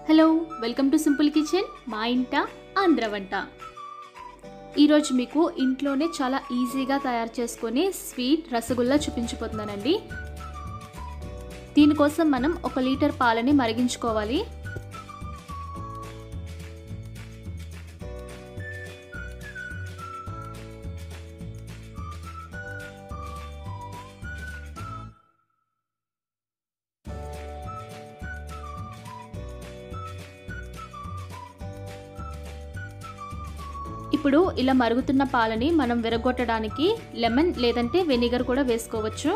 hello welcome to simple kitchen మా ఇంట ఆంధ్ర వంట ఈరోజు మీకు ఇంట్లోనే చాలా ఈజీగా తయారు చేసుకునే స్వీట్ రసగుల్లా చూపించిపోతున్నానండి దీనికోసం మనం ఒక లీటర్ పాలని మరిగించుకోవాలి ఇప్పుడు ఇలా మరుగుతున్న పాలని మనం విరగొట్టడానికి లెమన్ లేదంటే వెనిగర్ కూడా వేసుకోవచ్చు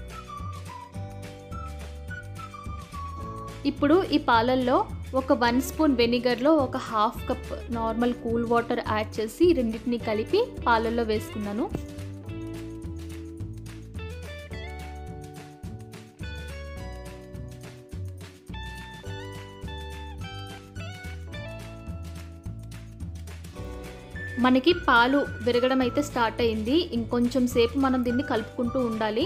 ఇప్పుడు ఈ పాలల్లో ఒక వన్ స్పూన్ వెనిగర్లో ఒక half cup normal cool water add చేసి రెండింటిని కలిపి పాలల్లో వేసుకున్నాను మనకి పాలు విరగడం అయితే స్టార్ట్ అయింది ఇంకొంచెం సేపు మనం దీన్ని కలుపుకుంటూ ఉండాలి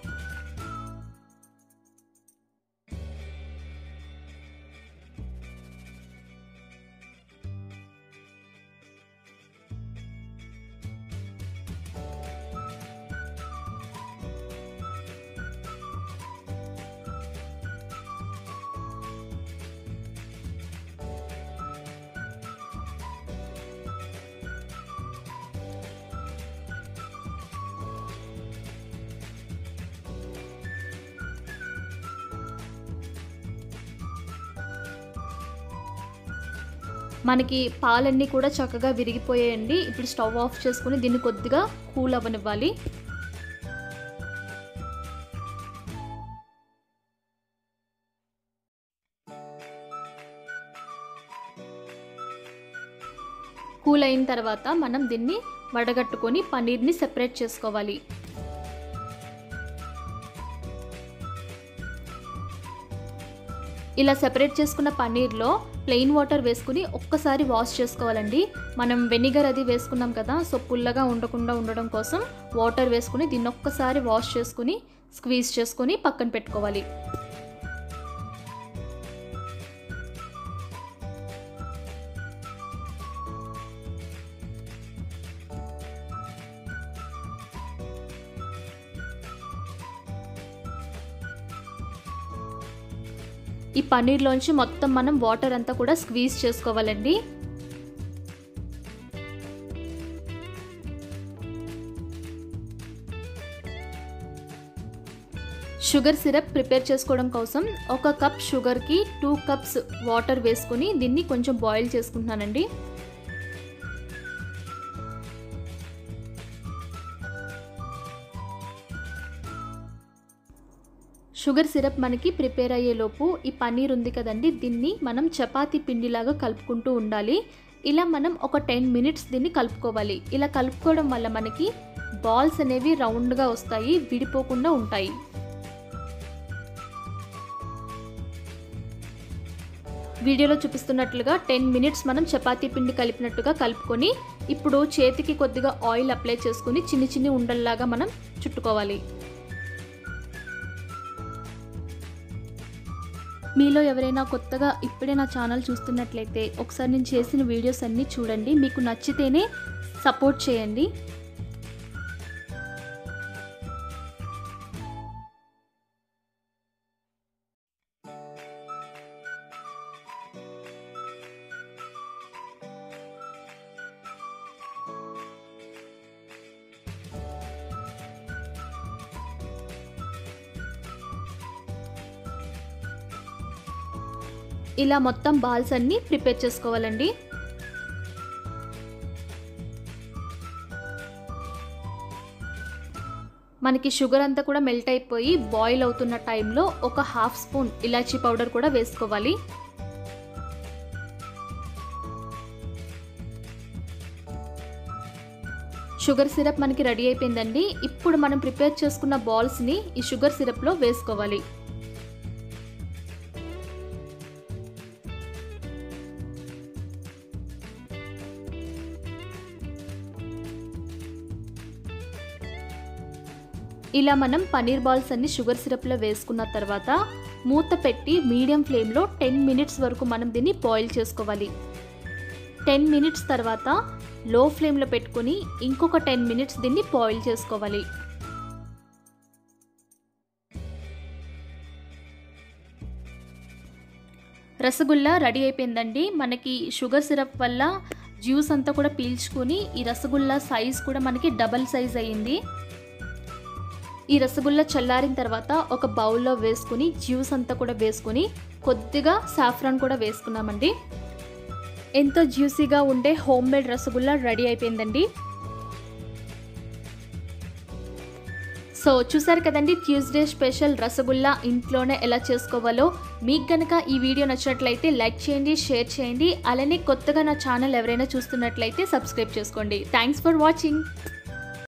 మనకి పాలన్నీ కూడా చక్కగా విరిగిపోయాయండి ఇప్పుడు స్టవ్ ఆఫ్ చేసుకుని దీన్ని కొద్దిగా కూల్ అవ్వనివ్వాలి కూల్ అయిన తర్వాత మనం దీన్ని వడగట్టుకొని పన్నీర్ని సెపరేట్ చేసుకోవాలి ఇలా సెపరేట్ చేసుకున్న పన్నీర్లో ప్లెయిన్ వాటర్ వేసుకుని ఒక్కసారి వాష్ చేసుకోవాలండి మనం వెనిగర్ అది వేసుకున్నాం కదా సో పుల్లగా ఉండకుండా ఉండడం కోసం వాటర్ వేసుకుని దీన్ని ఒక్కసారి వాష్ చేసుకుని స్క్వీజ్ చేసుకుని పక్కన పెట్టుకోవాలి ఈ పన్నీర్లోంచి మొత్తం మనం వాటర్ అంతా కూడా స్క్వీజ్ చేసుకోవాలండి షుగర్ సిరప్ ప్రిపేర్ చేసుకోవడం కోసం ఒక కప్ షుగర్కి టూ కప్స్ వాటర్ వేసుకుని దీన్ని కొంచెం బాయిల్ చేసుకుంటున్నానండి షుగర్ సిరప్ మనకి ప్రిపేర్ అయ్యేలోపు ఈ పన్నీర్ ఉంది కదండి దీన్ని మనం చపాతీ పిండిలాగా కలుపుకుంటూ ఉండాలి ఇలా మనం ఒక టెన్ మినిట్స్ దీన్ని కలుపుకోవాలి ఇలా కలుపుకోవడం వల్ల మనకి బాల్స్ అనేవి రౌండ్గా వస్తాయి విడిపోకుండా ఉంటాయి వీడియోలో చూపిస్తున్నట్లుగా టెన్ మినిట్స్ మనం చపాతీ పిండి కలిపినట్టుగా కలుపుకొని ఇప్పుడు చేతికి కొద్దిగా ఆయిల్ అప్లై చేసుకుని చిన్ని చిన్ని ఉండల్లాగా మనం చుట్టుకోవాలి మీలో ఎవరైనా కొత్తగా ఇప్పుడే నా ఛానల్ చూస్తున్నట్లయితే ఒకసారి నేను చేసిన వీడియోస్ అన్నీ చూడండి మీకు నచ్చితేనే సపోర్ట్ చేయండి ఇలా మొత్తం బాల్స్ అన్నీ ప్రిపేర్ చేసుకోవాలండి మనకి షుగర్ అంతా కూడా మెల్ట్ అయిపోయి బాయిల్ అవుతున్న టైంలో ఒక హాఫ్ స్పూన్ ఇలాచీ పౌడర్ కూడా వేసుకోవాలి షుగర్ సిరప్ మనకి రెడీ అయిపోయిందండి ఇప్పుడు మనం ప్రిపేర్ చేసుకున్న బాల్స్ని ఈ షుగర్ సిరప్లో వేసుకోవాలి ఇలా మనం పన్నీర్ బాల్స్ అన్ని షుగర్ సిరప్లో వేసుకున్న తర్వాత మూత పెట్టి మీడియం ఫ్లేమ్లో టెన్ మినిట్స్ వరకు మనం దీన్ని బాయిల్ చేసుకోవాలి టెన్ మినిట్స్ తర్వాత లో ఫ్లేమ్లో పెట్టుకొని ఇంకొక టెన్ మినిట్స్ దీన్ని బాయిల్ చేసుకోవాలి రసగుల్లా రెడీ అయిపోయిందండి మనకి షుగర్ సిరప్ వల్ల జ్యూస్ అంతా కూడా పీల్చుకొని ఈ రసగుల్లా సైజ్ కూడా మనకి డబల్ సైజ్ అయ్యింది ఈ రసగుల్లా చల్లారిన తర్వాత ఒక బౌల్లో వేసుకుని జ్యూస్ అంతా కూడా వేసుకుని కొద్దిగా సాఫ్రాన్ కూడా వేసుకున్నామండి ఎంతో జ్యూసీగా ఉండే హోమ్ మేడ్ రసగుల్లా రెడీ అయిపోయిందండి సో చూసారు కదండి ట్యూస్డే స్పెషల్ రసగుల్లా ఇంట్లోనే ఎలా చేసుకోవాలో మీకు కనుక ఈ వీడియో నచ్చినట్లయితే లైక్ చేయండి షేర్ చేయండి అలానే కొత్తగా నా ఛానల్ ఎవరైనా చూస్తున్నట్లయితే సబ్స్క్రైబ్ చేసుకోండి థ్యాంక్స్ ఫర్ వాచింగ్